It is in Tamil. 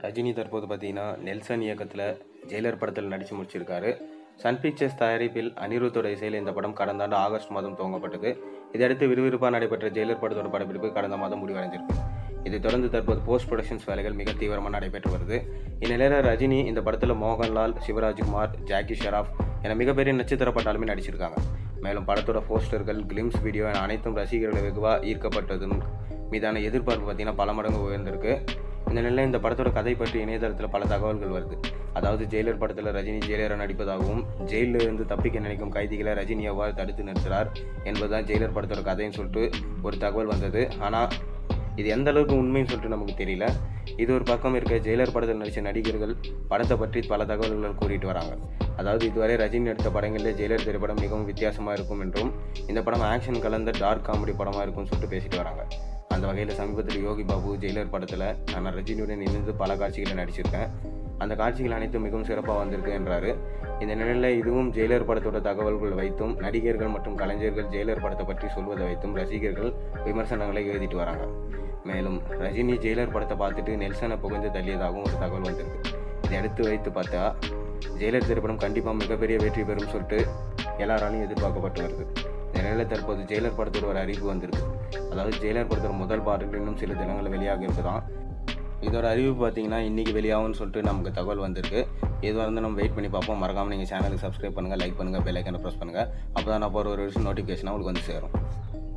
ரஜினி தற்போது பார்த்தீங்கன்னா நெல்சன் இயக்கத்தில் ஜெயிலர் படத்தில் நடித்து முடிச்சிருக்காரு சன் பிக்சர்ஸ் தயாரிப்பில் அனிருத்தோட இசையில் இந்த படம் கடந்த ஆண்டு ஆகஸ்ட் மாதம் துவங்கப்பட்டது இதையடுத்து விறுவிறுப்பாக நடைபெற்ற ஜெயிலர் படத்தோட படப்பிடிப்பு கடந்த மாதம் முடிவடைஞ்சிருக்கு இதைத் தொடர்ந்து தற்போது போஸ்ட் ப்ரொடக்ஷன்ஸ் வேலைகள் மிக தீவிரமாக நடைபெற்று வருது இந்நிலையில் ரஜினி இந்த படத்தில் மோகன்லால் சிவராஜ்குமார் ஜாக்கி ஷெராஃப் என மிகப்பெரிய நட்சத்திர பட்டாலுமே நடிச்சிருக்காங்க மேலும் படத்தோட போஸ்டர்கள் கிளிம்ஸ் வீடியோ என அனைத்தும் ரசிகர்களை வெகுவாக ஈர்க்கப்பட்டதும் மீதான எதிர்பார்ப்பு பார்த்தீங்கன்னா பல மடங்கு உயர்ந்திருக்கு இந்த நிலையில் இந்த படத்தோட கதை பற்றி இணையதளத்தில் பல தகவல்கள் வருது அதாவது ஜெயிலர் படத்தில் ரஜினி ஜெயிலராக நடிப்பதாகவும் ஜெயிலில் இருந்து தப்பிக்க நினைக்கும் கைதிகளை ரஜினி எவ்வாறு தடுத்து நிறுத்துறார் என்பதுதான் ஜெயிலர் படத்தோட கதைன்னு சொல்லிட்டு ஒரு தகவல் வந்தது ஆனால் இது எந்த அளவுக்கு உண்மைன்னு சொல்லிட்டு நமக்கு தெரியல இது ஒரு பக்கம் இருக்க ஜெயிலர் படத்தில் நடித்த நடிகர்கள் படத்தை பற்றி பல தகவல்கள் கூறிட்டு வராங்க அதாவது இதுவரை ரஜினி நடித்த படங்களில் ஜெயிலர் திரைப்படம் மிகவும் வித்தியாசமாக இருக்கும் என்றும் இந்த படம் ஆக்ஷன் கலந்த டார்க் காமெடி படமாக இருக்கும்னு சொல்லிட்டு பேசிட்டு வராங்க அந்த வகையில் சமீபத்தில் யோகி பாபு ஜெயிலர் படத்தில் நான் ரஜினியுடன் இணைந்து பல காட்சிகளை நடிச்சிருக்கேன் அந்த காட்சிகள் அனைத்தும் மிகவும் சிறப்பாக வந்திருக்கு என்றாரு இந்த நிலையில் இதுவும் ஜெயிலர் படத்தோட தகவல்கள் வைத்தும் நடிகர்கள் மற்றும் கலைஞர்கள் ஜெயிலர் படத்தை பற்றி சொல்வதை வைத்தும் ரசிகர்கள் விமர்சனங்களை எழுதிட்டு வராங்க மேலும் ரஜினி ஜெயிலர் படத்தை பார்த்துட்டு நெல்சனை புகழ்ந்து தள்ளியதாகவும் ஒரு தகவல் வந்திருக்கு இதை எடுத்து வைத்து பார்த்தா ஜெயிலர் திரைப்படம் கண்டிப்பாக மிகப்பெரிய வெற்றி பெறும் சொல்லிட்டு எல்லாராலையும் எதிர்பார்க்கப்பட்டு வருது இந்த நிலையில் தற்போது ஜெயிலர் படத்தோட ஒரு அறிவிப்பு வந்திருக்கு அதாவது ஜெயிலர் படத்தோட முதல் பாடல் இன்னும் சில தினங்களில் வெளியாக இருக்குதான் இதோட அறிவிப்பு பார்த்தீங்கன்னா இன்றைக்கி வெளியாகும்னு சொல்லிட்டு நமக்கு தகவல் வந்திருக்கு எதுவாக இருந்தால் நம்ம வெயிட் பண்ணி பார்ப்போம் மறக்காமல் நீங்கள் சேனலுக்கு சப்ஸ்கிரைப் பண்ணுங்கள் லைக் பண்ணுங்கள் பெல் ஐக்கனை ப்ரெஸ் பண்ணுங்கள் அப்போ தான் நான் போகிற ஒரு விஷயம் நோட்டிஃபிகேஷனாக உங்களுக்கு வந்து சேரும்